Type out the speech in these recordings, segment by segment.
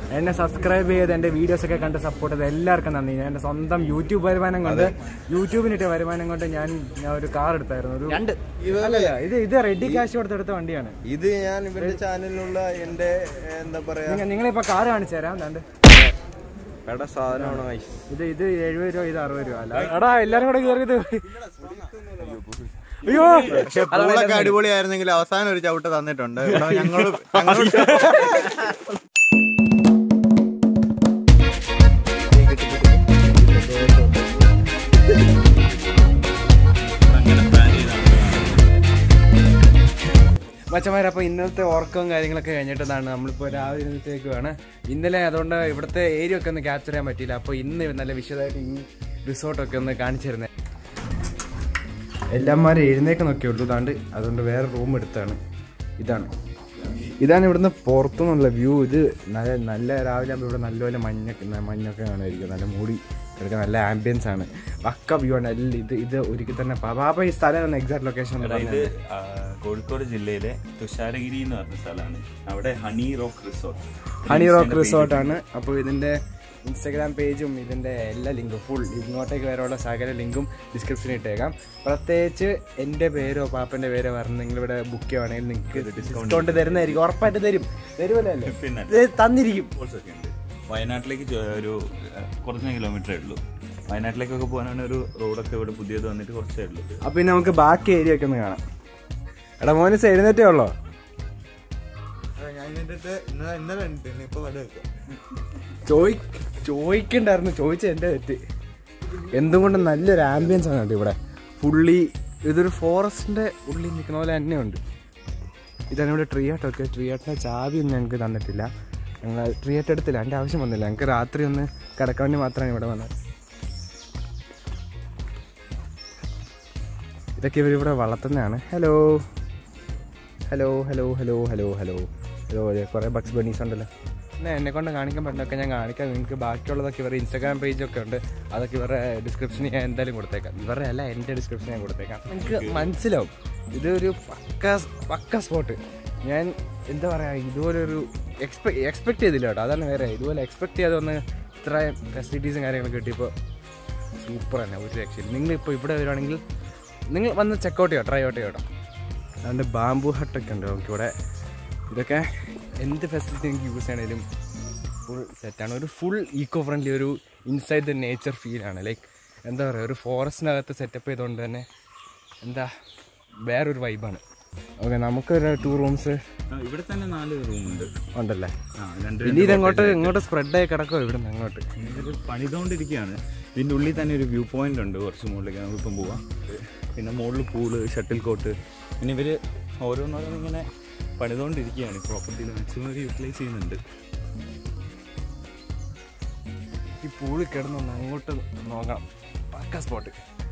എന്നെ സബ്സ്ക്രൈബ് ചെയ്ത് എൻ്റെ വീഡിയോസ് ഒക്കെ കണ്ട് സപ്പോർട്ട് ചെയ്ത് എല്ലാവർക്കും നന്ദി ഞാൻ എൻ്റെ സ്വന്തം യൂട്യൂബ് വരുമാനം കൊണ്ട് യൂട്യൂബിനിട്ട് വരുമാനം കൊണ്ട് ഞാൻ ഞാൻ ഒരു കാർ എടുത്തായിരുന്നു ഒരു രണ്ട് അല്ലല്ല ഇത് ഇത് റെഡി ക്യാഷ് കൊടുത്തെടുത്ത വണ്ടിയാണ് ഇത് ഞാൻ ഇവരുടെ ചാനലിലുള്ള എന്റെ എന്താ പറയാ നിങ്ങൾ നിങ്ങളിപ്പോൾ കാർ കാണിച്ചു തരാം രണ്ട് എടാ സാധനമാണ് guys. ഇത് ഇത് എഴുപത് രൂപ ഇത് അറുപത് രൂപ അല്ല എടാ എല്ലാരും കൂടെ കയറിയത് അയ്യോ പക്ഷെ പൂളൊക്കെ അടിപൊളിയായിരുന്നെങ്കിൽ അവസാനം ഒരു ചവിട്ട് തന്നിട്ടുണ്ട് ഇവിടെ ഞങ്ങള് ഞങ്ങള് മച്ചന്മാരെ അപ്പോൾ ഇന്നത്തെ ഉറക്കവും കാര്യങ്ങളൊക്കെ കഴിഞ്ഞിട്ടതാണ് നമ്മളിപ്പോൾ രാവിലെ ഇരുന്നത്തേക്കുമാണ് ഇന്നലെ അതുകൊണ്ട് ഇവിടുത്തെ ഏരിയ ഒക്കെ ഒന്ന് ക്യാപ്ചർ ചെയ്യാൻ പറ്റിയില്ല അപ്പോൾ ഇന്ന് നല്ല വിശദമായിട്ട് ഈ റിസോർട്ടൊക്കെ ഒന്ന് കാണിച്ചു തരുന്നത് എല്ലാമാരും എഴുന്നേക്കുന്നൊക്കെ ഉള്ളൂ ഇതാണ്ട് അതുകൊണ്ട് വേറെ റൂം എടുത്താണ് ഇതാണ് ഇതാണ് ഇവിടുന്ന് പുറത്തുനിന്നുള്ള വ്യൂ ഇത് നല്ല നല്ല രാവിലെ ആകുമ്പോൾ ഇവിടെ നല്ലപോലെ മഞ്ഞൊക്കെ മഞ്ഞൊക്കെ കാണുമായിരിക്കും നല്ല മൂടി കിടക്കുന്ന നല്ല ആംബിയൻസ് ആണ് പക്ക വ്യൂ ആണ് എല്ലാം ഇത് ഇത് ഒരിക്കൽ തന്നെ പാപ്പ ഈ സ്ഥലം എക്സാക്ട് ലൊക്കേഷൻ എടാ, ഇത് ആ, കോഴിക്കോട് ജില്ലയിലെ തുഷാരഗിരി എന്ന് പറഞ്ഞ സ്ഥലമാണ് അവിടെ honey rock resort honey rock റിസോർട്ടാണ് അപ്പോൾ ഇതിൻ്റെ ഇൻസ്റ്റാഗ്രാം പേജും ഇതിൻ്റെ എല്ലാ ലിങ്കും ഫുൾ ഇങ്ങോട്ടേക്ക് വരെയുള്ള സകല ലിങ്കും ഡിസ്ക്രിപ്ഷനിൽ ഇട്ടേക്കാം പ്രത്യേകിച്ച് എൻ്റെ പേരോ പാപ്പൻ്റെ പേരോ പറഞ്ഞ് നിങ്ങൾ ഇവിടെ ബുക്ക് ചെയ്യുവാണെങ്കിൽ നിങ്ങൾക്ക് ഡിസ്കൗണ്ട് തരുന്നതായിരിക്കും ഉറപ്പായിട്ട് തരും തരുമല്ലോ അല്ലേ പിന്നെ ഇത് തന്നിരിക്കും falls ഒക്കെ ഉണ്ട് വയനാട്ടിലേക്ക് ചെ- ഒരു ആ, കുറച്ച് കിലോമീറ്ററേ ഉള്ളൂ വയനാട്ടിലേക്കൊക്കെ പോകാനാണ് ഒരു റോഡൊക്കെ ഇവിടെ പുതിയത് വന്നിട്ട് കുറച്ചേ ഉള്ളൂ അപ്പോൾ ഇനി നമുക്ക് ബാക്കി ഏരിയ ഒക്കെ ഒന്ന് കാണാം എടാ മോനിസ് എഴുന്നേറ്റേ ഉള്ളോ ഞാൻ എന്നിട്ട് ഇന്നലെ ഇന്നലെ ഉണ്ട് ഇപ്പൊ വല വെക്കാം ചോയ് ചോദിക്കണ്ടായിരുന്നു ചോദിച്ച എൻ്റെ തെറ്റ് എന്തും കൊണ്ട് നല്ലൊരു ആംബിയൻസ് ആണ് കേട്ടോ ഇവിടെ ഫുള്ളി ഇതൊരു ഫോറസ്റ്റിന്റെ ഉള്ളിൽ നിൽക്കുന്ന പോലെ തന്നെ ഉണ്ട് ഇതാണ് ഇവിടെ ട്രീ ആട്ടൊക്കെ ട്രീ ആട്ടിന്റെ ചാവിയൊന്നും ഞങ്ങൾക്ക് തന്നിട്ടില്ല ഞങ്ങൾ ട്രീ ആട്ട് എടുത്തില്ല എൻ്റെ ആവശ്യം വന്നില്ല ഞങ്ങൾക്ക് രാത്രി ഒന്ന് കിടക്കാൻ വേണ്ടി മാത്രമാണ് ഇവിടെ വന്നത് ഇതൊക്കെ ഇവരിവിടെ വളർത്തുന്നതാണ് hello hello hello hello hello hello hello അതെ കുറേ ബക്സ് ബണീസ് ഉണ്ടല്ലോ പിന്നെ എന്നെ കൊണ്ട് കാണിക്കാൻ പറ്റുന്നതൊക്കെ ഞാൻ കാണിക്കാം നിങ്ങൾക്ക് ബാക്കിയുള്ളതൊക്കെ ഇവരുടെ ഇൻസ്റ്റാഗ്രാം പേജൊക്കെ ഉണ്ട് അതൊക്കെ ഇവരുടെ ഡിസ്ക്രിപ്ഷനിൽ ഞാൻ എന്തായാലും കൊടുത്തേക്കാം ഇവരുടെ അല്ല എൻ്റെ ഡിസ്ക്രിപ്ഷൻ ഞാൻ കൊടുത്തേക്കാം നിങ്ങൾക്ക് മനസ്സിലാവും ഇതൊരു പക്ക പക്ക സ്പോട്ട് ഞാൻ എന്താ പറയുക ഇതുപോലൊരു എക്സ്പെ എക്സ്പെക്ട് ചെയ്തില്ല കേട്ടോ അതാണ് വേറെ ഇതുപോലെ എക്സ്പെക്ട് ചെയ്ത് വന്ന് ഇത്രയും ഫെസിലിറ്റീസും കാര്യങ്ങളൊക്കെ കിട്ടിയപ്പോൾ സൂപ്പർ തന്നെ ഒരു രക്ഷയില്ല നിങ്ങളിപ്പോൾ ഇവിടെ വരുവാണെങ്കിൽ നിങ്ങൾ വന്ന് ചെക്കൗട്ട് ചെയ്യാം ട്രൈ ഔട്ട് ചെയ്യാം കേട്ടോ അതുകൊണ്ട് ബാംബു ഹട്ടൊക്കെ ഉണ്ട് നമുക്ക് ഇവിടെ ഇതൊക്കെ എന്ത് ഫെസിലിറ്റി നിങ്ങൾക്ക് യൂസ് ചെയ്യണേലും ഫുൾ സെറ്റാണ് ഒരു ഫുൾ ഈക്കോ ഫ്രണ്ട്ലി ഒരു ഇൻസൈഡ് ദ നേച്ചർ ഫീലാണ് ലൈക്ക് എന്താ പറയുക ഒരു ഫോറസ്റ്റിനകത്ത് സെറ്റപ്പ് ചെയ്തുകൊണ്ട് തന്നെ എന്താ വേറൊരു വൈബാണ് ഓക്കെ നമുക്കൊരു ടു റൂംസ് ആ, ഇവിടെ തന്നെ നാല് റൂമുണ്ട് ഉണ്ടല്ലേ ആ രണ്ട് ഇനി ഇതങ്ങോട്ട് ഇങ്ങോട്ട് സ്പ്രെഡായി കിടക്കുമോ ഇവിടെ നിന്ന് അങ്ങോട്ട് ഇത് പണിതുകൊണ്ടിരിക്കുകയാണ് ഇതിൻ്റെ ഉള്ളിൽ തന്നെ ഒരു വ്യൂ പോയിന്റ് ഉണ്ട് കുറച്ച് മുകളിലേക്ക് നമുക്കിപ്പം പോവാം പിന്നെ മുകളിൽ പൂള് ഷട്ടിൽ കോട്ട് പിന്നെ ഇവർ ഓരോന്നോരോന്നും ഇങ്ങനെ പണിതുകൊണ്ടിരിക്കുകയാണ് പ്രോപ്പർട്ടിയിൽ മാക്സിമം ഒരു യൂട്ടിലൈസ് ചെയ്യുന്നുണ്ട് ഈ പൂളിൽ കിടന്നൊന്ന് അങ്ങോട്ട് നോക്കണം പക്ക സ്പോട്ട്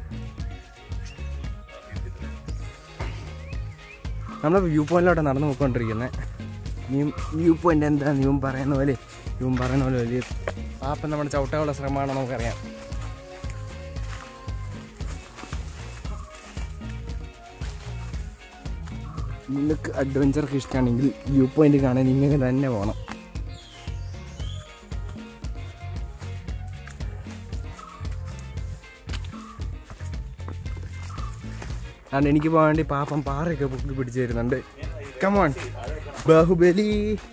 നമ്മൾ വ്യൂ പോയിന്റിലോട്ട് നടന്നു പോയിക്കൊണ്ടിരിക്കുന്നത് നീ വ്യൂ പോയിന്റ് എന്താ നീവും പറയുന്ന പോലെ നീവും പറയുന്ന പോലെ വലിയ പാപ്പം നമ്മുടെ ചവിട്ടാനുള്ള ശ്രമമാണെന്ന് നമുക്കറിയാം നിങ്ങൾക്ക് അഡ്വഞ്ചറൊക്കെ ഇഷ്ടമാണെങ്കിൽ വ്യൂ പോയിന്റ് കാണാൻ ഇങ്ങനെ തന്നെ പോകണം അതുകൊണ്ട് എനിക്ക് പോകാൻ വേണ്ടി പാപ്പം പാറയൊക്കെ പൊക്കി പിടിച്ചു തരുന്നുണ്ട് കമോൺ ബാഹുബലി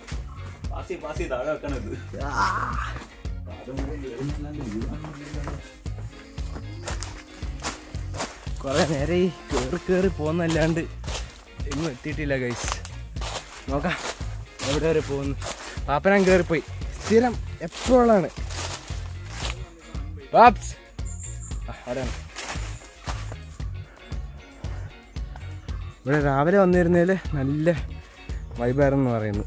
കുറെ നേരെ ഈ കയറി കയറി പോകുന്നല്ലാണ്ട് എങ്ങും എത്തിയിട്ടില്ല ഗൈസ് നോക്കാം എവിടെ വരെ പോകുന്നു പാപ്പനാൻ കയറിപ്പോയി സ്ഥിരം എപ്പോഴാണ് വാപ്സ് ആ, അവിടെയാണ് ഇവിടെ രാവിലെ വന്നിരുന്നതിൽ നല്ല വൈബായിരുന്നു പറയുന്നു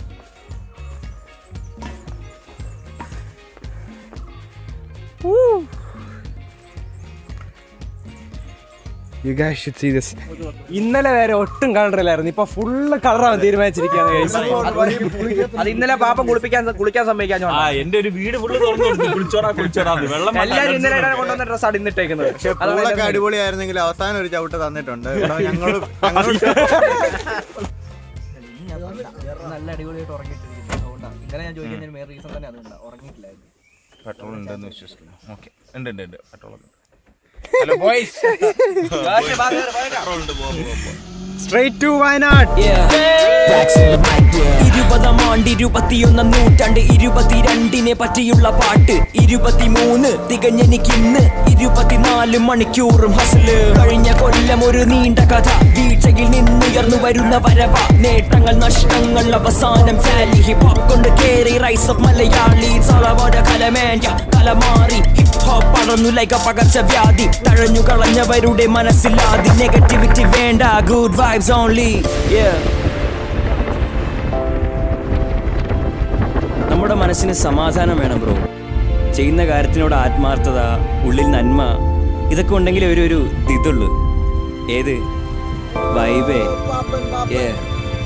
You guys should see this. ഇന്നലെ വരെ ഒട്ടും കളറില്ലായിരുന്നു ഇപ്പൊ ഫുള്ള് കളറാണ് തീരുമാനിച്ചിരിക്കുകയാണ് guys. അത് ഇന്നലെ പാപ്പ കുളിപ്പിക്കാൻ കുളിക്കാൻ സമ്മതിക്കാൻ ആ എന്റെ ഒരു വീട് ഫുള്ള് തുറന്നു കുളിച്ചോടാ കുളിച്ചോടാ വെള്ളം എല്ലാരും ഇന്നലെ കൊണ്ടുവന്ന ഡ്രസ്സാണ് ഇന്നിട്ടേക്കുന്നത് പക്ഷെ പൂളൊക്കെ അടിപൊളിയായിരുന്നെങ്കിൽ അവസാനം ഒരു ചവിട്ട് തന്നിട്ടുണ്ട് ഇവിടെ ഞങ്ങള് ഞങ്ങള് നല്ല അടിപൊളിയായിട്ട് ഉറങ്ങിയിട്ടിരിക്കുന്നു അതുകൊണ്ടാണ് ഇന്നലെ ഞാൻ ചോദിക്കുന്നതിന് മെയിൻ റീസൺ തന്നെ അതുകൊണ്ടാണ് ഉറങ്ങിയിട്ടില്ലായിരുന്നു പെട്രോൾ ഉണ്ടെന്ന് വിശ്വസിക്കുന്നു ഓക്കെ ഉണ്ട് ഉണ്ട് ഉണ്ട് പെട്രോൾ ഉണ്ട് പെട്രോൾ ഉണ്ട് പോവാം പോവാം പോവാം സ്ട്രേറ്റ് ടു വയനാട് ഇരുപതാം ആണ്ട് ഇരുപത്തിയൊന്നാം നൂറ്റാണ്ട് ഇരുപത്തിരണ്ടിനെ പറ്റിയുള്ള പാട്ട് ഇരുപത്തിമൂന്ന് തികഞ്ഞെനിക്കിന്ന് ഇരുപത്തിനാല് മണിക്കൂറും ഹസല് കഴിഞ്ഞ കൊല്ലം ഒരു നീണ്ട കഥ വീഴ്ചയിൽ നിന്നുയർന്നു വരുന്ന വരവ നേട്ടങ്ങൾ നഷ്ടങ്ങൾ അവസാനം ഫാലി ഹിപ്പ് ഹോപ്പ് കൊണ്ട് കേറി റൈസ് ഓഫ് മലയാളി സളവര കലമേന്യ കലമാറി ഹിപ്പ് ഹോപ്പ് പടർന്നു ലൈക പകർച്ചവ്യാധി തഴഞ്ഞു കളഞ്ഞവരുടെ മനസ്സിലാതി നെഗറ്റിവിറ്റി വേണ്ട ഗുഡ് വൈബ്സ് ഓൺലി yeah നമ്മുടെ മനസ്സിന് സമാധാനം വേണം ബ്രോ ചെയ്യുന്ന കാര്യത്തിനോട് ആത്മാർത്ഥത ഉള്ളിൽ നന്മ ഇതൊക്കെ ഉണ്ടെങ്കിൽ ഒരു ഒരു ഇതുള്ളൂ ഏത് വൈബേ Yeah.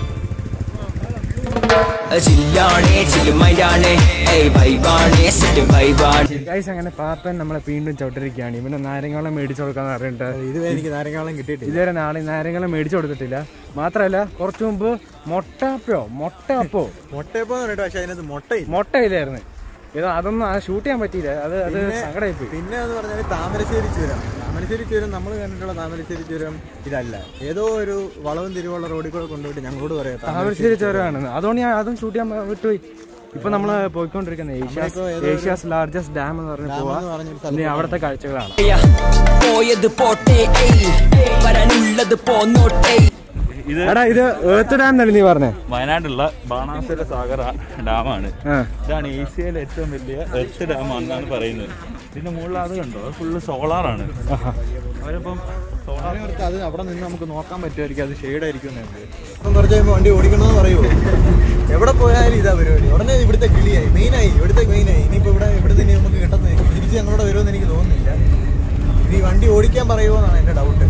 ചില്ലാണേ ചില്ലുമൈലാണേ ഏയ് വൈബാണേ സെറ്റ് വൈബാണ് ഗൈസ് അങ്ങനെ പാപ്പൻ നമ്മളെ വീണ്ടും ചവിട്ടിരിക്കുകയാണ് ഇവന് നാരങ്ങളും മേടിച്ചു കൊടുക്കാന്ന് പറഞ്ഞിട്ട് ഇതുവരെ എനിക്ക് നാരങ്ങാളം കിട്ടിയിട്ടില്ല ഇതുവരെ നാളെ നാരങ്ങളും മേടിച്ചു കൊടുത്തിട്ടില്ല മാത്രമല്ല കുറച്ചു മുമ്പ് മൊട്ടാപ്പയോ മൊട്ടാപ്പോ മുട്ടയപ്പോന്ന് പറഞ്ഞിട്ട് പക്ഷെ അതിനകത്ത് മുട്ടയില്ല മൊട്ടയില്ലായിരുന്നു ഇത് അതൊന്നും ഷൂട്ട് ചെയ്യാൻ പറ്റിയില്ല അത് അത് സങ്കടമായി പോയി പിന്നെ എന്ന് പറഞ്ഞാൽ താമരശ്ശേരി ചുരം താമരശ്ശേരി ചുരം നമ്മൾ കണ്ടിട്ടുള്ള താമരശ്ശേരി ചുരം ഇതല്ല ഏതോ ഒരു വളവും തിരിവുള്ള റോഡിൽ കൂടെ കൊണ്ടുപോയിട്ട് ഞങ്ങളോട് പറയാം താമരശ്ശേരി ചുരമാണ് അതുകൊണ്ട് ഞാൻ അതും ഷൂട്ട് ചെയ്യാൻ വിട്ടുപോയി ഇപ്പൊ നമ്മള് പോയിക്കൊണ്ടിരിക്കുന്നത് ഏഷ്യാസ് ഏഷ്യാസ് ലാർജസ്റ്റ് ഡാം എന്ന് പറഞ്ഞ് പോവാ എന്ന് പറഞ്ഞൊരു ഇനി അവിടുത്തെ കാഴ്ചകളാണ് പോയത് പോട്ടെ ഏയ് വരാനുള്ളത് പോന്നോട്ടെ ഇത് എടാ ഇത് ഏർത്ത് ഡാം എന്നല്ലേ നീ പറഞ്ഞേ വയനാട്ടിലുള്ള ബാണാസുര സാഗർ ഡാമാണ് ആ ഇതാണ് ഏഷ്യയിലെ ഏറ്റവും വലിയ എർത്ത് ഡാം ആണെന്നാണ് പറയുന്നത് ഇതിന്റെ മുകളിൽ അത് കണ്ടോ അത് ഫുള്ള് സോളാറാണ് അവരിപ്പം സോളാർ അത് അവിടെ നിന്ന് നമുക്ക് നോക്കാൻ പറ്റുമായിരിക്കും അത് ഷെയ്ഡ് ആയിരിക്കും ഇപ്പം കുറച്ച് കഴിയുമ്പോൾ വണ്ടി ഓടിക്കണമെന്ന് പറയുമോ എവിടെ പോയാലും ഇതാ പരിപാടി ഉടനെ ഇവിടുത്തെ കിളിയായി മെയിനായി ഇവിടുത്തെ മെയിനായി ഇനിയിപ്പോൾ ഇവിടെ ഇവിടുത്തെ ഇനി നമുക്ക് കിട്ടുന്നത് തിരിച്ച് ഞങ്ങളോട് വരുമെന്ന് എനിക്ക് തോന്നുന്നില്ല ഇനി വണ്ടി ഓടിക്കാൻ പറയുമോ എന്നാണ് എൻ്റെ ഡൗട്ട്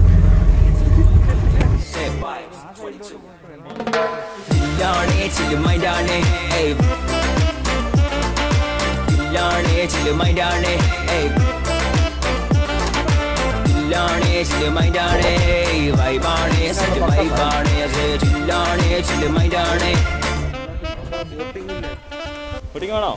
ചില്ലാണേ ചില്ലുമൈലാണേ ഏയ് ചില്ലാണേ ചില്ലുമൈലാണേ ഏയ് ചില്ലാണേ ചില്ലുമൈലാണേ ഏയ് വൈബാണേ സെറ്റ് വൈബാണേ അത് ചില്ലാണേ ചില്ലുമൈലാണേ ഓടിക്കണോ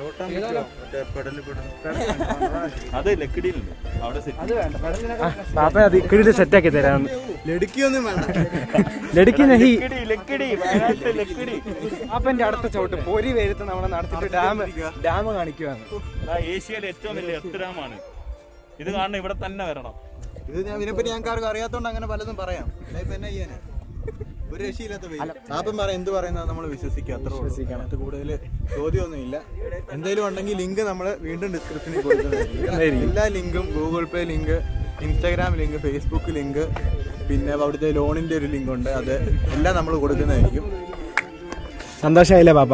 അത് ലക്കിടിയിലുണ്ട് അവിടെ സെറ്റ് പാപ്പ അത് ഇക്കിടി സെറ്റ് ആക്കി തരാം ലടുക്കിയൊന്നും വേണ്ട ലടുക്കി നഹി ലക്കിടി ലക്കിടി വയനാട്ടിലെ ലക്കിടി പാപ്പന്റെ അടുത്ത ചോട്ട് പൊരി വേരുത്ത് നമ്മളെ നടത്തിട്ട് ഡാം ഡാം കാണിക്കുവാണ് അതാ ഏഷ്യയിലെ ഏറ്റവും വലിയ എർത്ത് ഡാമാണ് ഇത് കാണണം ഇവിടെ തന്നെ വരണം ഇത് ഞാൻ ഇതിനെപ്പറ്റി ഞങ്ങൾക്ക് ആർക്കും അറിയാത്തോണ്ട് അങ്ങനെ പലതും പറയാം അല്ല, ഇപ്പൊ എന്നാ ചെയ്യാനാ ഒരു രക്ഷയില്ലാത്ത പേര് പാപ്പൻ പറയാം എന്ത് പറയുന്നത് നമ്മൾ വിശ്വസിക്കുക അത്ര അതിനകത്ത് കൂടുതൽ ചോദ്യമൊന്നും ഇല്ല എന്തെങ്കിലും ഉണ്ടെങ്കിൽ ലിങ്ക് നമ്മൾ വീണ്ടും ഡിസ്ക്രിപ്ഷനിൽ കൊടുക്കുന്നതായിരിക്കും എല്ലാ ലിങ്കും Google Pay link Instagram link Facebook link പിന്നെ അവിടുത്തെ ലോണിന്റെ ഒരു ലിങ്ക് ഉണ്ട് അത് എല്ലാം നമ്മൾ കൊടുക്കുന്നതായിരിക്കും സന്തോഷമായില്ലേ പാപ്പ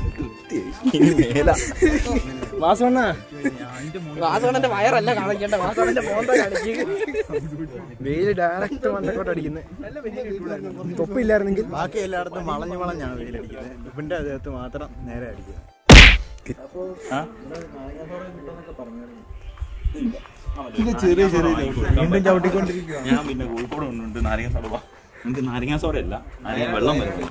വാസവണ്ണ വാസവണ്ണന്റെ വയറല്ല കാണിക്കേണ്ട വാസവണ്ണന്റെ മോന്ത കാണിക്കുക വെയില് ഡയറക്റ്റ് മണ്ടക്കോട്ട് അടിക്കുന്നത് തൊപ്പില്ലായിരുന്നെങ്കിൽ ബാക്കി എല്ലായിടത്തും വളഞ്ഞു വളഞ്ഞാണ് വെയിലടിക്കുന്നത് ഇപ്പിന്റെ അതിനകത്ത് മാത്രം നേരെ അടിക്കുന്നത് ചെറിയ ചെറിയ വീണ്ടും ചവിട്ടിക്കൊണ്ടിരിക്കുക ഞാൻ പിന്നെ കോഴിക്കോട് കൊണ്ടുണ്ട് നാരങ്ങ സോഡ വാ. നമുക്ക് നാരങ്ങ സോഡ അല്ല നാരങ്ങ വെള്ളം വരും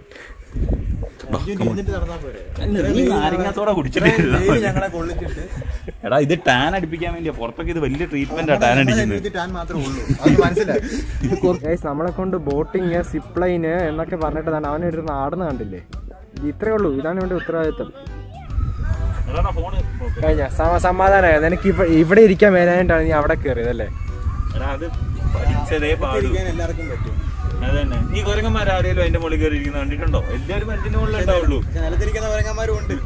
നടന്നാ പോരെ നീ നാരങ്ങ സോഡ കുടിച്ചിട്ട് വെയില് ഞങ്ങളെ കൊള്ളിച്ചിട്ട് എടാ ഇത് ടാൻ അടിപ്പിക്കാൻ വേണ്ടിയാ പുറത്തൊക്കെ ഇത് വലിയ ട്രീറ്റ്മെന്റാ ടാൻ അടിക്കുന്നത് ഇത് ടാൻ മാത്രമേ ഉള്ളൂ അത് മനസ്സിലായി ഗൈസ് നമ്മളെ കൊണ്ട് ബോട്ടിങ് സിപ്ലൈന് എന്നൊക്കെ പറഞ്ഞിട്ട് തന്നെ അവനെ ഇരുന്ന് ആടുന്ന കണ്ടില്ലേ ഇത് ഇത്രേ ഉള്ളൂ ഇതാണ് ഇവന്റെ ഉത്തരവാദിത്തം എടാ ഫോണ് കഴിഞ്ഞ സമ- സമാധാനമായത് എനിക്ക് ഇവ- ഇവിടെ ഇരിക്കാൻ മേലായിട്ടാണ് നീ അവിടെ കയറിയതല്ലേ എടാ അത് പഠിച്ചതേ പാടൂ ഇരിക്കാൻ എല്ലാവർക്കും പറ്റും അതന്നെ ഈ കുരങ്ങന്മാരാരേലും അതിന്റെ മുകളിൽ കയറി ഇരിക്കുന്ന കണ്ടിട്ടുണ്ടോ എല്ലാവരും അതിന്റെ മുകളിൽ ഉണ്ടാവുള്ളൂ പക്ഷെ നിലത്തിരിക്കുന്ന വരങ്ങന്മാരും ഉണ്ട്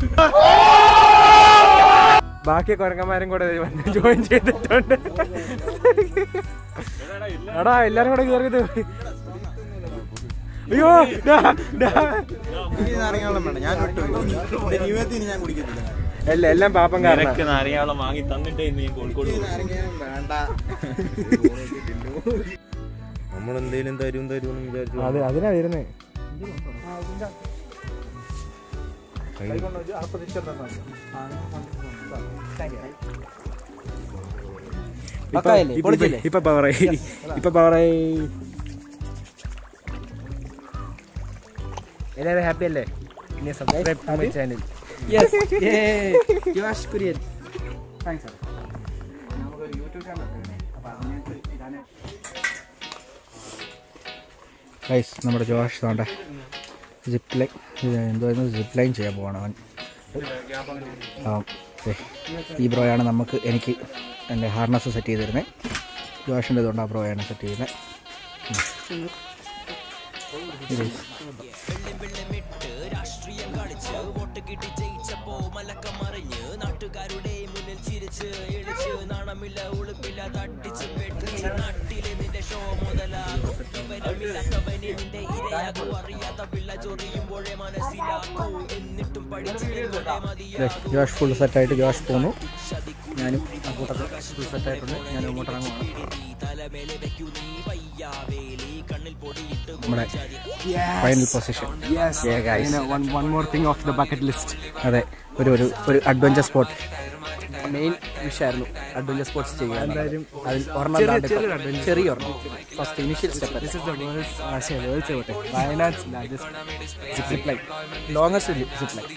ബാക്കി കുരങ്ങന്മാരും കൂടെ വന്ന് ജോയിൻ ചെയ്തിട്ടുണ്ട് എടാ എല്ലാരും കൂടെ കയറിയത് അയ്യോ ഡാ, ഡാ. ഈ നാരങ്ങാവെള്ളം വേണ്ട ഞാൻ വിട്ടു എന്റെ ജീവിതത്തിൽ ഇനി ഞാൻ കുടിക്കത്തില്ല അല്ല എല്ലാം പാപ്പം കാരണം നിനക്ക് നാരങ്ങാവെള്ളം വാങ്ങി തന്നിട്ടേ ഇന്ന് ഞാൻ കോഴിക്കോട് ഈ പോകും. നാരങ്ങയും വേണ്ട നമ്മളെന്തേലും തരും തരും എന്ന് വിചാരിച്ചു അത് അതിനാ വരുന്നേ പക്കായല്ലേ? പൊളിച്ചില്ലേ? ഇപ്പൊ പവറായി ഇപ്പൊ പവറായി എല്ലാരും ഹാപ്പി അല്ലേ പിന്നെ subscribe to my channel Yes. Yay. Josh Kurian. Thanks, sir. Guys നമ്മുടെ ജോഷ് വേണ്ട സിപ്പ് ലൈൻ എന്തോ സിപ്പ് ലൈൻ ചെയ്യാൻ പോവാണ് അവൻ ആ ദേ, ഈ ബ്രോയാണ് നമുക്ക് എനിക്ക് എൻ്റെ ഹാർനസ് സെറ്റ് ചെയ്ത് തരുന്നത് ജോഷിൻ്റെ ഇതുകൊണ്ട് ആ ബ്രോയാണ് സെറ്റ് ചെയ്യുന്നത് രാഷ്ട്രീയം കളിച്ച് വോട്ട് കിട്ടി ജയിച്ചപ്പോ മലക്ക മറിഞ്ഞ് നാട്ടുകാരുടെ മുന്നിൽ ചിരിച്ച് ഇളിച്ച് നാണമില്ല ഉളുപ്പില്ല തട്ടിച്ച് വെട്ടിച്ച് നാട്ടിലെ നിന്റെ ഷോ മുതലാകും വിവരമില്ലാത്തവന് നിന്റെ ഇരയാകൂ അറിയാത്ത പിള്ള ചൊറിയുമ്പോഴേ മനസ്സിലാക്കൂ എന്നിട്ടും പഠിച്ചില്ലേ മതിയാകും ജോഷ് ഫുൾ സെറ്റായിട്ട് ജോഷ് പോന്നു ഞാനും ആ കൂട്ടത്തിൽ ഫുൾ സെറ്റായിട്ടുണ്ട് ഞാനും അങ്ങോട്ട് ഇറങ്ങുവാണ് നമ്മുടെ final position one more thing of the bucket list അതെ ഒരു ഒരു ഒരു അഡ്വഞ്ചർ സ്പോട്ട് മെയിൻ വിഷയമായിരുന്നു അഡ്വഞ്ചർ സ്പോർട്സ് ചെയ്യുക എന്തായാലും അതിൽ ഒരെണ്ണം ദാണ്ട് ഇപ്പം ചെറിയ ഒരെണ്ണം first initial step this is the world's world's പോട്ടെ Wayanad zip line longest zip line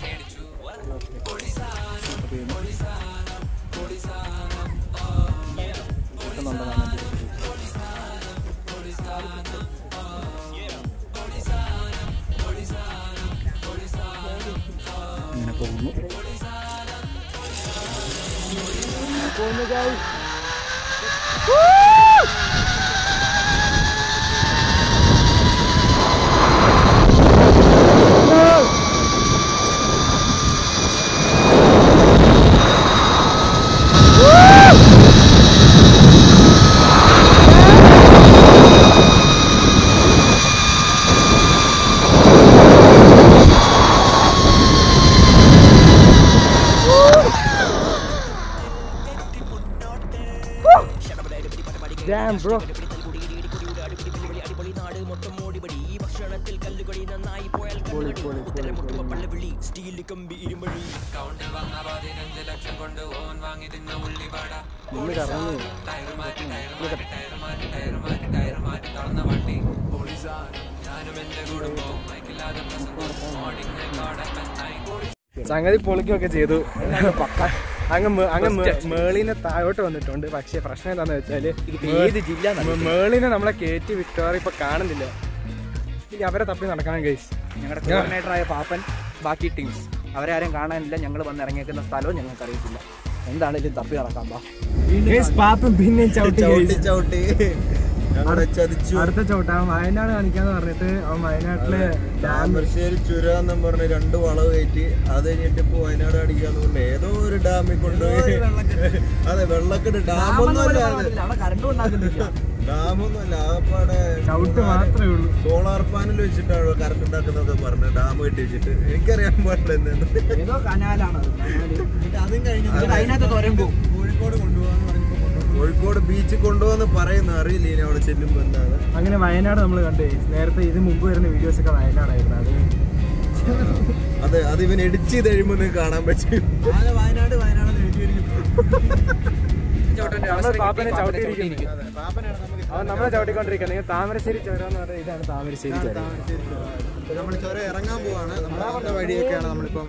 ഇങ്ങനെ പോകുന്നു Damn, bro. സംഗതി പൊളിക്കുകയൊക്കെ ചെയ്തു അങ്ങ് മേ- അങ്ങ് മേ- മേളിനെ താഴോട്ട് വന്നിട്ടുണ്ട് പക്ഷേ പ്രശ്നം എന്താന്ന് വെച്ചാല് ഏത് ജില്ല മേ- മേളിനെ നമ്മളെ കയറ്റി വിക്ടോറി ഇപ്പൊ കാണുന്നില്ല ഇനി അവരെ തപ്പി നടക്കണം ഗൈസ് ഞങ്ങളുടെ കോർഡിനേറ്ററായ പാപ്പൻ ബാക്കി ടീംസ് അവരെ ആരും കാണാനില്ല ഞങ്ങൾ വന്ന് ഇറങ്ങിയേക്കുന്ന സ്ഥലവും ഞങ്ങൾക്ക് അറിയത്തില്ല എന്താണെങ്കിലും തപ്പി നടക്കാം ബാ പാപ്പൻ പിന്നെ ചവിട്ടി ചവിട്ടി ചവിട്ടി ഞങ്ങളെ ചതിച്ചു അടുത്ത ചവിട്ട അവൻ വയനാട് കാണിക്കാന്ന് പറഞ്ഞിട്ട് അവൻ വയനാട്ടില് താമരശ്ശേരി ചുരം എന്നും പറഞ്ഞ് രണ്ട് വളവ് കയറ്റി അത് കഴിഞ്ഞിട്ട് ഇപ്പൊ വയനാട് അടിക്കാന്ന് പറഞ്ഞ ഏതോ ഒരു ഡാമിൽ കൊണ്ടുപോയി അതെ വെള്ളക്കെട്ട് ഡാമൊന്നും അല്ല അത്. കറണ്ട് ഉണ്ടാക്കുന്നില്ല ഡാമൊന്നും അല്ല ആകപ്പാടെ ചവിട്ട് മാത്രമേ ഉള്ളൂ സോളാർ പാനൽ വെച്ചിട്ടാണ് കറണ്ട് ഉണ്ടാക്കുന്നതൊക്കെ പറഞ്ഞു ഡാം കെട്ടി വെച്ചിട്ട് എനിക്കറിയാൻ പാടില്ല എന്താന്ന് ഏതോ കനാലാണ് അത് കനാല്. അതും കഴിഞ്ഞു എന്നിട്ട് അതിനകത്ത് തുരമ്പോ കോഴിക്കോട് കൊണ്ടുപോകാന്ന് പറഞ്ഞപ്പോ കൊണ്ടുപോയി. കോഴിക്കോട് ബീച്ചിൽ കൊണ്ടുപോകാന്ന് പറയുന്നു അറിയില്ല ഇനി അവിടെ ചെല്ലുമ്പോ എന്താണ് അങ്ങനെ വയനാട് നമ്മൾ കണ്ടേ നേരത്തെ ഇത് മുമ്പ് വരുന്ന വീഡിയോസ് ഒക്കെ വയനാടായിരുന്നു അത് അതെ അത് ഇവൻ എഡിറ്റ് ചെയ്ത് കഴിയുമ്പോ നിങ്ങൾക്ക് കാണാൻ പറ്റും വയനാട് വയനാട് നമ്മൾ പാപ്പനെ ചവിട്ടിയിരിക്കുന്നു അവൻ നമ്മളെ ചവിട്ടിക്കൊണ്ടിരിക്കുന്നത് നിങ്ങൾ താമരശ്ശേരി ചുരം എന്ന് പറയുന്നത് ഇതാണ് താമരശ്ശേരി ചുരം നമ്മൾ ചുരം ഇറങ്ങാൻ പോവാണ് നമ്മുടെ വഴിയൊക്കെയാണ് നമ്മളിപ്പം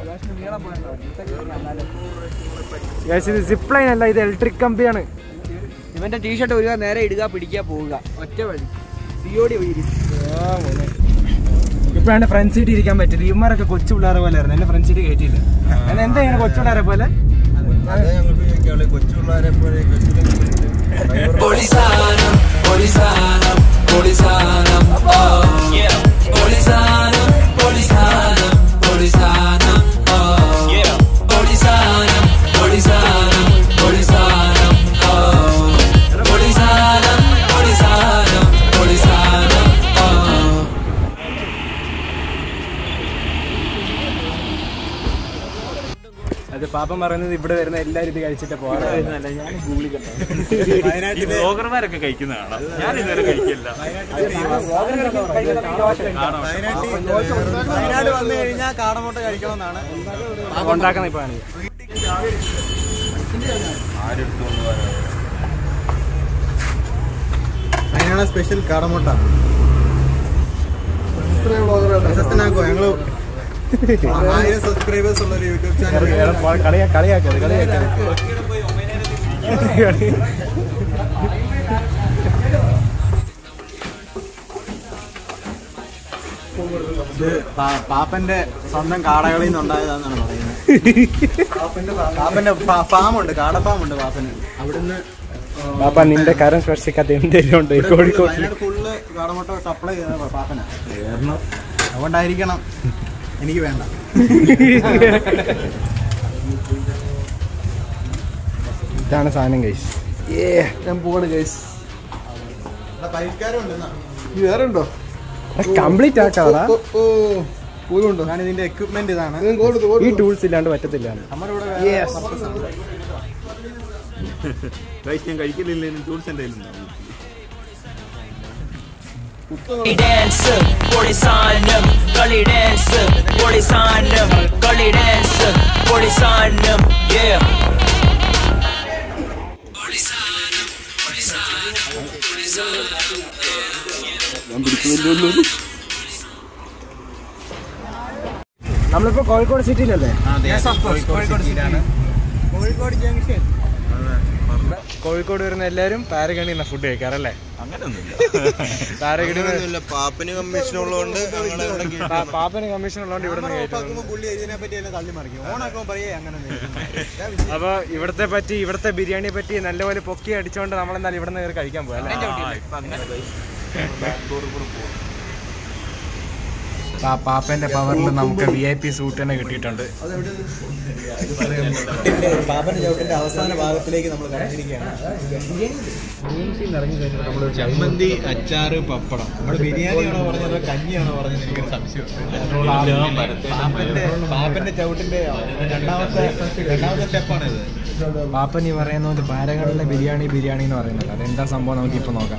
Guys, ഇത് സിപ്പ് ലൈൻ അല്ല ഇത് ഇലക്ട്രിക് കമ്പിയാണ് ഇവന്റെ ടീഷർട്ട് ഒരു നേരെ ഇടുക പിടിക്കുക പോവുക ഒറ്റ വഴി സിയോടി വഴി ഇപ്പൊ എന്റെ ഫ്രണ്ട് സീറ്റ് ഇരിക്കാൻ പറ്റില്ല ഇവന്മാരൊക്കെ കൊച്ചു പിള്ളേരെ പോലെ ആയിരുന്നു എന്റെ ഫ്രണ്ട് സീറ്റ് കയറ്റിയില്ല ഞാൻ എന്താ ഇങ്ങനെ കൊച്ചു പിള്ളേരെ പോലെ അതെ ഞങ്ങൾക്ക് ചോദിക്കാളെ കൊച്ചു പിള്ളേരെ പോലെ Polisanum, polisanum, polisanum, oh yeah. Polisanum, polisanum, polisanum, oh yeah. Polisanum, polisanum, polisanum, oh. Polisanum, polisanum, polisanum, oh. അത് പാപ്പൻ പറയുന്നത് ഇവിടെ വരുന്ന എല്ലാരും ഇത് കഴിച്ചിട്ട് പോകാറ് ബ്ലോഗർമാരൊക്കെ കഴിക്കുന്ന കാണാം ഞാൻ ഇതുവരെ കഴിക്കില്ല വയനാട് വന്നു കഴിഞ്ഞാൽ കാടമുട്ട കഴിക്കണമെന്നാണ് ഉണ്ടാക്കുന്ന ഇപ്പൊ ആണ് വയനാട് സ്പെഷ്യൽ കാടമുട്ട പ്രശസ്തനാക്കോ ഞങ്ങള് ആയിരം സബ്സ്ക്രൈബേഴ്സ് ഉള്ള ഒരു യൂട്യൂബ് ചാനൽ കളിയാ കളിയാക്കത് കളിയാക്കത് ഇത് പാ- പാപ്പന്റെ സ്വന്തം കാടകളിൽ നിന്നുണ്ടായതാന്നാണ് പറയുന്നത് പാപ്പന്റെ ഫാമുണ്ട് കാട ഫാമുണ്ട് പാപ്പന് അവിടുന്ന് പാപ്പ നിന്റെ കരം സ്പർശിക്കാത്ത എന്തെങ്കിലും ഉണ്ട് ഈ കോഴിക്കോട് വയനാട് ഫുള്ള് കാടമുട്ട സപ്ലൈ ചെയ്യുന്ന പാപ്പന അതുകൊണ്ടായിരിക്കണം എനിക്ക് വേണ്ട ഇതാണ് സാധനം കൈസ് ഏ ഞാൻ പോവാണ് കൈസ് ഇവിടെ പരിഷ്കാരം ഉണ്ടെന്നാ വേറെ ഉണ്ടോ കംപ്ലീറ്റ് ആക്കാടാ ഞാൻ ഇതിന്റെ എക്വിപ്മെന്റ് ഇതാണ് ഈ ടൂൾസ് ഇല്ലാണ്ട് പറ്റത്തില്ല നമ്മുടെ ഇവിടെ Yes. ഗൈസ് ഞാൻ കഴിക്കലില്ലെങ്കിലും ടൂൾസ് എന്തെങ്കിലും ഉണ്ടാവും കളി ഡാൻസ് പൊളി സാധനം കളി ഡാൻസ് പൊളി സാധനം കളി ഡാൻസ് പൊളി സാധനം yeah നമ്മളിപ്പോ കോഴിക്കോട് സിറ്റിയിലല്ലേ കോഴിക്കോട് ജംഗ്ഷൻ കോഴിക്കോട് വരുന്ന എല്ലാരും പാരഗണി എന്ന ഫുഡ് കഴിക്കാറല്ലേ പാരഗണി പാപ്പന് കമ്മീഷൻ ഉള്ളതുകൊണ്ട് പാപ്പന് കമ്മീഷൻ ഉള്ളതുകൊണ്ട് ഇവിടെ നിന്ന് ഉറപ്പാക്കുമ്പോ പുള്ളി ഇതിനെ പറ്റി എല്ലാം തള്ളി മറിക്കും ഓണാക്കുമ്പോ പറയേ അങ്ങനെ ഒന്നും. അപ്പൊ ഇവിടത്തെ പറ്റി ഇവിടത്തെ ബിരിയാണിയെ പറ്റി നല്ലപോലെ പൊക്കി അടിച്ചോണ്ട് നമ്മളെന്തായാലും ഇവിടെ നിന്ന് കയറി കഴിക്കാൻ പോകാം പാപ്പന്റെ പവറിൽ നമുക്ക് വി ഐ പി സൂട്ട് തന്നെ കിട്ടിയിട്ടുണ്ട് പാപ്പന്റെ ചവിട്ടിന്റെ അവസാന ഭാഗത്തിലേക്ക് നമ്മൾ കടന്നിരിക്കുകയാണ് ചമ്മന്തി അച്ചാറ് പപ്പടം നമ്മൾ ബിരിയാണിയാണോ പറഞ്ഞത് കഞ്ഞിയാണോ പറഞ്ഞത് എനിക്കൊരു സംശയമുണ്ട് പാപ്പന്റെ പാപ്പന്റെ ചവിട്ടിന്റെ രണ്ടാമത്തെ രണ്ടാമത്തെ സ്റ്റെപ്പാണ് ഇത് പാപ്പൻ ഈ പറയുന്ന പോലെ പാരകളിലെ ബിരിയാണി ബിരിയാണി എന്ന് പറയുന്നത് അതെന്താ സംഭവം നമുക്ക് ഇപ്പൊ നോക്കാം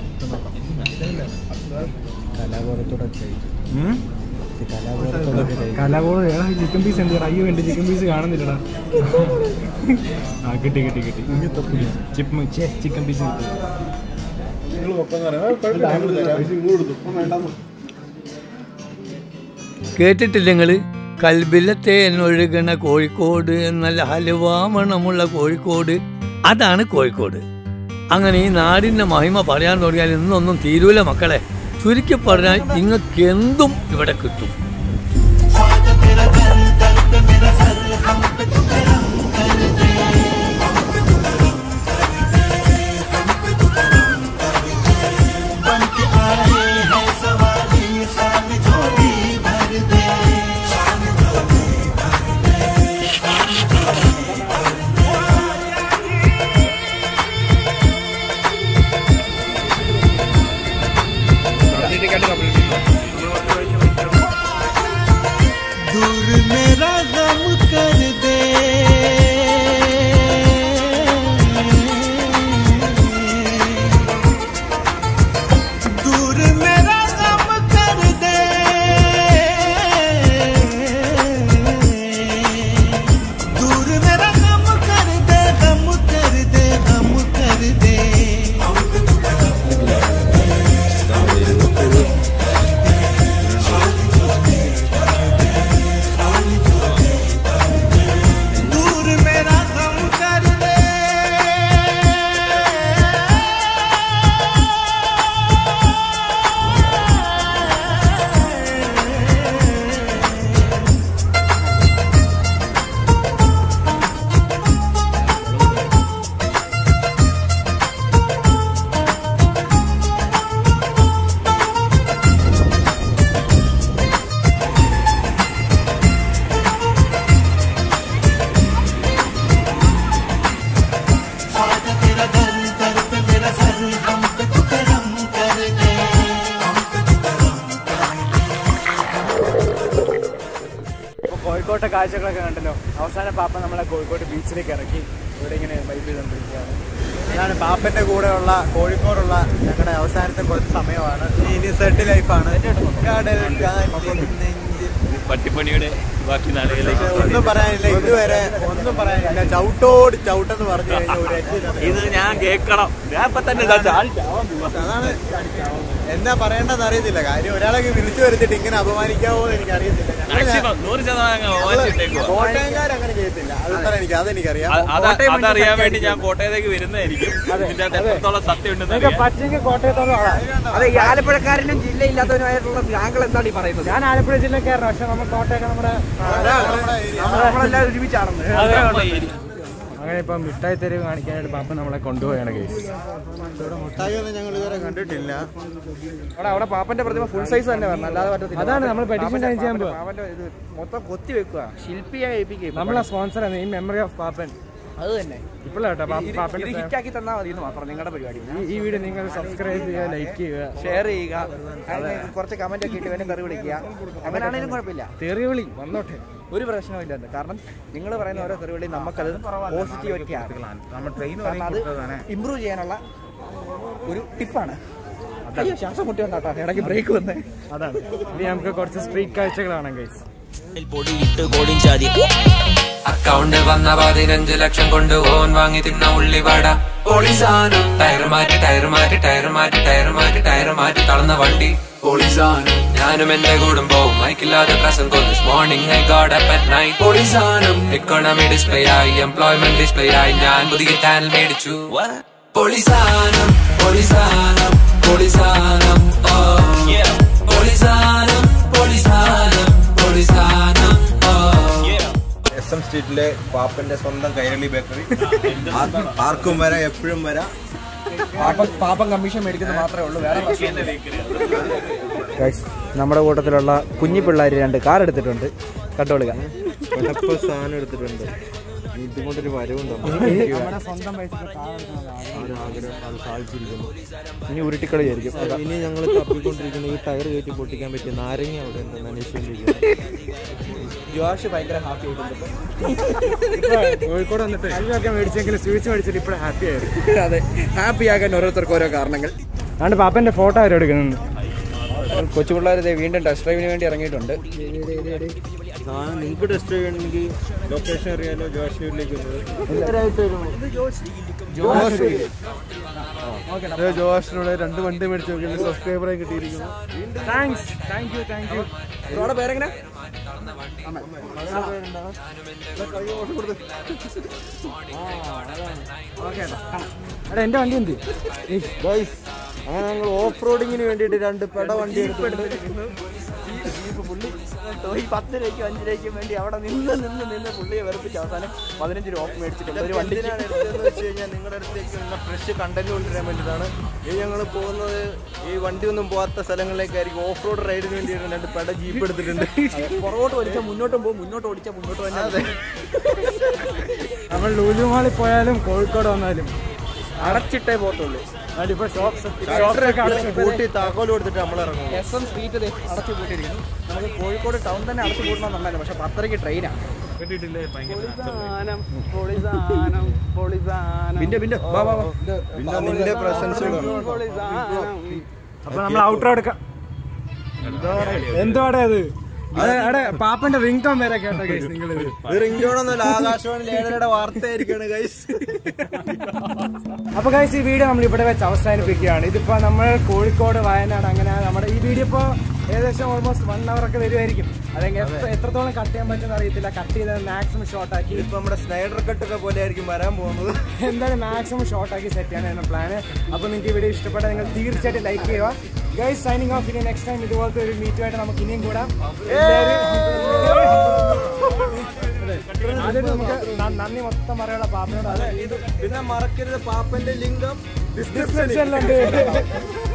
കലാകോളം ചിക്കൻ പീസ് എന്ത് അയ്യോ എന്റെ ചിക്കൻ പീസ് കാണുന്നില്ലടാ ആ കിട്ടി കിട്ടി കിട്ടി ചിപ്പ് ചിക്കൻ പീസ് കിട്ടി കേട്ടിട്ടില്ല നിങ്ങൾ കൽബിലത്തെ എന്നൊഴുകണ കോഴിക്കോട് നല്ല ഹലുവ മണമുള്ള കോഴിക്കോട് അതാണ് കോഴിക്കോട് അങ്ങനെ ഈ നാടിൻ്റെ മഹിമ പറയാൻ തുടങ്ങിയാൽ ഇന്നൊന്നും തീരൂല മക്കളെ ചുരുക്കി പറഞ്ഞാൽ നിങ്ങൾക്ക് എന്തും ഇവിടെ കിട്ടും दूर मेरा गम कर दे दूर मेरा गम कर दे दूर मेरा गम कर दे गम कर दे गम कर दे दूर मेरा गम कर दे അപ്പോൾ കോഴിക്കോട്ടെ കാഴ്ചകളൊക്കെ കണ്ടല്ലോ അവസാനം പാപ്പ നമ്മളെ കോഴിക്കോട് ബീച്ചിലേക്ക് ഇറക്കി ഇവിടെ ഇങ്ങനെ വൈബ് ചെയ്തുകൊണ്ടിരിക്കുകയാണ് ഇതാണ് പാപ്പന്റെ കൂടെയുള്ള കോഴിക്കോടുള്ള ഞങ്ങളുടെ അവസാനത്തെ കുറച്ച് സമയമാണ് ഇനി സെറ്റ് ലൈഫാണ് കടൽ കാറ്റിൻ നെഞ്ചിൽ. പട്ടിപ്പണിയുടെ ബാക്കി നാളുകളിലേക്ക് ഒന്നും പറയാനില്ല ഇതുവരെ ഒന്നും പറയാനില്ല ചവിട്ടോട് ചവിട്ടെന്ന് പറഞ്ഞു കഴിഞ്ഞാൽ ഒരു രക്ഷയില്ല ഇത് ഞാൻ കേൾക്കണം ഞാൻ ഇപ്പൊ തന്നെ ഇതാ ചാടി ചാവാൻ പോവാ. അതാണ് എന്താ പറയേണ്ടതെന്ന് അറിയത്തില്ല കാര്യം ഒരാളെ വിളിച്ചു വരുത്തിട്ട് ഇങ്ങനെ അപമാനിക്കാവോ എന്ന് എനിക്ക് അറിയത്തില്ല കോട്ടയംകാരങ്ങനെ ചെയ്യത്തില്ല അതെന്താ എനിക്ക് അതെനിക്കറിയാം അതറിയാൻ വേണ്ടി ഞാൻ കോട്ടയത്തേക്ക് വരുന്നതായിരിക്കും ഇതിന്റെ അകത്ത് എത്രത്തോളം സത്യം ഉണ്ടെന്ന് അറിയാൻ. പറ്റെങ്കിൽ കോട്ടയത്തോളം അതെ ഈ ആലപ്പുഴക്കാരനും ജില്ലയില്ലാത്തവനുമായിട്ടുള്ള താങ്കൾ എന്താണ് ഈ പറയുന്നത് ഞാൻ ആലപ്പുഴ ജില്ലക്കാരനാണ് പക്ഷെ നമ്മൾ കോട്ടയൊക്കെ നമ്മുടെ നമ്മളെല്ലാവരും ഒരുമിച്ചാണെന്ന് അങ്ങനെ ഇപ്പം മിഠായി തെരുവ് കാണിക്കാനായിട്ട് പാപ്പ നമ്മളെ കൊണ്ടുപോയാണ് കേസ് മുട്ടായി ഒന്നും ഞങ്ങൾ ഇതുവരെ കണ്ടിട്ടില്ല അവിടെ അവിടെ പാപ്പന്റെ പ്രതിമ ഫുൾ സൈസ് തന്നെ വരണം അല്ലാതെ പറ്റത്തില്ല അതാണ് നമ്മൾ petition പാപ്പന്റെ- sign ചെയ്യാൻ പോവാ. പാപ്പന്റെ ഇത് മൊത്തം കൊത്തി വെക്കുക ശില്പിയെ ഏൽപ്പിക്കുക നമ്മളെ സ്പോൺസറാണ് ഈ മെമ്മറി ഓഫ് പാപ്പൻ അത് തന്നെ ഇപ്പോഴാട്ടോ ഇത് പാപ്പന്റെ fan. ഹിറ്റാക്കി തന്നാൽ മതി എന്ന് മാത്രം നിങ്ങളുടെ പരിപാടി ഈ ഈ വീഡിയോ നിങ്ങൾ സബ്സ്ക്രൈബ് ചെയ്യുക ലൈക്ക് ചെയ്യുക ഷെയർ ചെയ്യുക അതിന് കുറച്ച് കമന്റ് ഒക്കെ ഇട്ട് ഇവനും കറി വിളിക്കുക അങ്ങനെയാണെങ്കിലും കുഴപ്പമില്ല തെറിവിളി വന്നോട്ടെ ഒരു പ്രശ്നമില്ല അത്. കാരണം നിങ്ങൾ പറയുന്ന ഓരോ തെറിവിളി നമുക്കത് പോസിറ്റീവിറ്റിയാണ് കാരണം അത് ഇമ്പ്രൂവ് ചെയ്യാനുള്ള ഒരു ടിപ്പാണ് അയ്യോ ശ്വാസം മുട്ടിയുണ്ടാട്ടോ ഇടയ്ക്ക് ബ്രേക്ക് വന്നേ അതാണ് ഇനി നമുക്ക് കുറച്ച് സ്ട്രീറ്റ് കാഴ്ചകളാണ് ഗൈസ് പൊടിയിട്ട് കോടിഞ്ചാതി അക്കൗണ്ട് വന്ന പതിനഞ്ച് ലക്ഷം കൊണ്ട് ഓൻ വാങ്ങി തിന്ന ഉള്ളിവട പോളിസാനും ടയർ മാറ്റി ടയർ മാറ്റി ടയർ മാറ്റി ടയർ മാറ്റി ടയർ മാറ്റി തളർന്ന വണ്ടി പോളിസാനും ഞാനും എന്റെ കുടുംബവും മൈക്കില്ലാതെ പ്രസംഗം this morning I got up at night പോളിസാനും ഇക്കോണമി ഡിസ്പ്ലേ ആയി എംപ്ലോയ്മെന്റ് ഡിസ്പ്ലേ ആയി ഞാൻ പുതിയ ചാനൽ മേടിച്ചു പോളിസാനം പോളിസാനം പോളിസാനം ഓ പോളിസാനം പോളിസാനം പോളിസാനം ഓ എസ് എം സ്ട്രീറ്റിലെ പാപ്പന്റെ സ്വന്തം കൈരളി ബേക്കറി ആർക്കും- ആർക്കും വരാം എപ്പോഴും വരാം പാപ്പം പാപ്പം കമ്മീഷൻ മേടിക്കുന്നത് മാത്രമേ ഉള്ളൂ വേറെ ഗൈസ് നമ്മുടെ കൂട്ടത്തിലുള്ള കുഞ്ഞി പിള്ളേർ രണ്ട് കാർ എടുത്തിട്ടുണ്ട് കണ്ടോളുക സാധനം എടുത്തിട്ടുണ്ട് ഇതുകൊണ്ടൊരു വരവും നമ്മുടെ സ്വന്തം പൈസ ഇനി ഉരുട്ടിക്കളി ആയിരിക്കും ഇനി ഞങ്ങൾ തപ്പിക്കൊണ്ടിരിക്കുന്ന ഈ ടയർ കയറ്റി പൊട്ടിക്കാൻ പറ്റിയ നാരങ്ങ അവിടെ ഉണ്ടെന്ന് അന്വേഷിച്ചുകൊണ്ടിരിക്കുന്നത് ജോഷ് ഭയങ്കര ഹാപ്പി ആയിട്ടുണ്ട് കോഴിക്കോട് വന്നിട്ട് കല്വൊക്കെ മേടിച്ചെങ്കിൽ സ്വീറ്റ്സ് മേടിച്ചിട്ട് ഇപ്പോഴും ഹാപ്പി ആയിരുന്നു അതെ ഹാപ്പി ആകാൻ ഓരോരുത്തർക്കും ഓരോ കാരണങ്ങൾ അതുകൊണ്ട് പാപ്പന്റെ ഫോട്ടോ ആരും എടുക്കുന്നുണ്ട് കൊച്ചു പിള്ളേർ വീണ്ടും ടെസ്റ്റ് ഡ്രൈവിന് വേണ്ടി ഇറങ്ങിയിട്ടുണ്ട് നിങ്ങൾക്ക് ടെസ്റ്റ് ചെയ്യണമെങ്കിൽ ലൊക്കേഷൻ അറിയാലോ ജോഷിലേക്ക് ജോഷിനോട് രണ്ട് വണ്ടി മേടിച്ച് നോക്കിയാൽ സബ്സ്ക്രൈബറായി കിട്ടിയിരിക്കുന്നു thanks thank you thank you ബ്രോയുടെ പേരെങ്ങനെ എടാ എന്റെ വണ്ടി എന്ത് അങ്ങനെ ഞങ്ങൾ ഓഫ് റോഡിങ്ങിന് വേണ്ടിയിട്ട് രണ്ട് പെട വണ്ടി എടുത്തിട്ടുണ്ട് ഈ പത്ത് രൂപയ്ക്കും അഞ്ച് രൂപയ്ക്കും വേണ്ടി അവിടെ നിന്ന് നിന്ന് നിന്ന് പുള്ളിയെ വെറുപ്പിച്ച് അവസാനം പതിനഞ്ച് രൂപ മേടിച്ചിട്ടുണ്ട് ഒരു വണ്ടി എന്തിനാണ് എടുത്തതെന്ന് വെച്ച് കഴിഞ്ഞാൽ നിങ്ങളുടെ അടുത്തേക്ക് ഉള്ള ഫ്രഷ് കണ്ടന്റ് കൊണ്ടുവരാൻ വേണ്ടിയിട്ടാണ് ഈ ഞങ്ങൾ പോകുന്നത് ഈ വണ്ടി ഒന്നും പോകാത്ത സ്ഥലങ്ങളിലേക്കായിരിക്കും ഓഫ് റോഡ് റൈഡിന് വേണ്ടിയിട്ട് രണ്ട് പെട ജീപ്പ് എടുത്തിട്ടുണ്ട് പുറകോട്ട് വലിച്ചാൽ മുന്നോട്ടും പോകും മുന്നോട്ട് ഓടിച്ചാൽ മുന്നോട്ട് തന്നെ നമ്മൾ ലൂലു മാളിൽ പോയാലും കോഴിക്കോട് വന്നാലും അടച്ചിട്ടേ പോകത്തുള്ളൂ അതിപ്പോ ഷോപ്സ് കൂട്ടി താക്കോൽ കൊടുത്തിട്ട് നമ്മൾ ഇറങ്ങും എസ് എം സ്ട്രീറ്റ് ദേ അടച്ചു പൂട്ടിയിരിക്കുന്നു നമുക്ക് കോഴിക്കോട് ടൗൺ തന്നെ അടച്ചു പൂട്ടണമെന്നുണ്ടല്ലോ പക്ഷെ പത്തരയ്ക്ക് ട്രെയിനാണ് ബിന്റെ ബിന്റെ വാ വാ വാ പിന്നെ നിന്റെ പ്രസൻസ് അപ്പൊ നമ്മൾ ഔട്ടർ എടുക്കാം എന്തുവാടേ അത് അതെ അടെ പാപ്പന്റെ റിംഗ് ടോൺ വരെ കേട്ടോ ഗൈസ് നിങ്ങൾ ഇത് ഇത് റിംഗോണൊന്നുമല്ല ആകാശവാണി ഏഴരയുടെ വാർത്തയായിരിക്കാണ് ഗൈസ് അപ്പൊ ഗൈസ് ഈ വീഡിയോ നമ്മൾ ഇവിടെ വെച്ച് അവസാനിപ്പിക്കുകയാണ് ഇതിപ്പോ നമ്മൾ കോഴിക്കോട് വയനാട് അങ്ങനെ നമ്മുടെ ഈ വീഡിയോ ഇപ്പോ ഏകദേശം ഓൾമോസ്റ്റ് വൺ അവർ ഒക്കെ വരുമായിരിക്കും അതെങ്കിൽ എത്ര- എത്രത്തോളം കട്ട് ചെയ്യാൻ പറ്റുമെന്ന് അറിയത്തില്ല കട്ട് ചെയ്ത് മാക്സിമം ഷോർട്ട് ആക്കി ഇപ്പൊ നമ്മുടെ സ്നൈഡർ കട്ടൊക്കെ പോലെ ആയിരിക്കും വരാൻ പോകുന്നത് എന്തായാലും മാക്സിമം ഷോർട്ട് ആക്കി സെറ്റ് ചെയ്യാനാണ് പ്ലാന് അപ്പോൾ നിങ്ങൾക്ക് ഈ വീഡിയോ ഇഷ്ടപ്പെട്ടാൽ നിങ്ങൾ തീർച്ചയായിട്ടും ലൈക്ക് ചെയ്യുക ഗൈസ് സൈനിങ് ഓഫ് ഇനി നെക്സ്റ്റ് ടൈം ഇതുപോലത്തെ ഒരു മീറ്റുമായിട്ട് നമുക്ക് ഇനിയും കൂടാം എല്ലാവരും ആദ്യം നമുക്ക് ന- നന്ദി മൊത്തം പറയാനുള്ള പാപ്പനോട് പിന്നെ മറക്കരുത് പാപ്പന്റെ ലിംഗം ഡിസ്ക്രിപ്ഷനിലുണ്ട്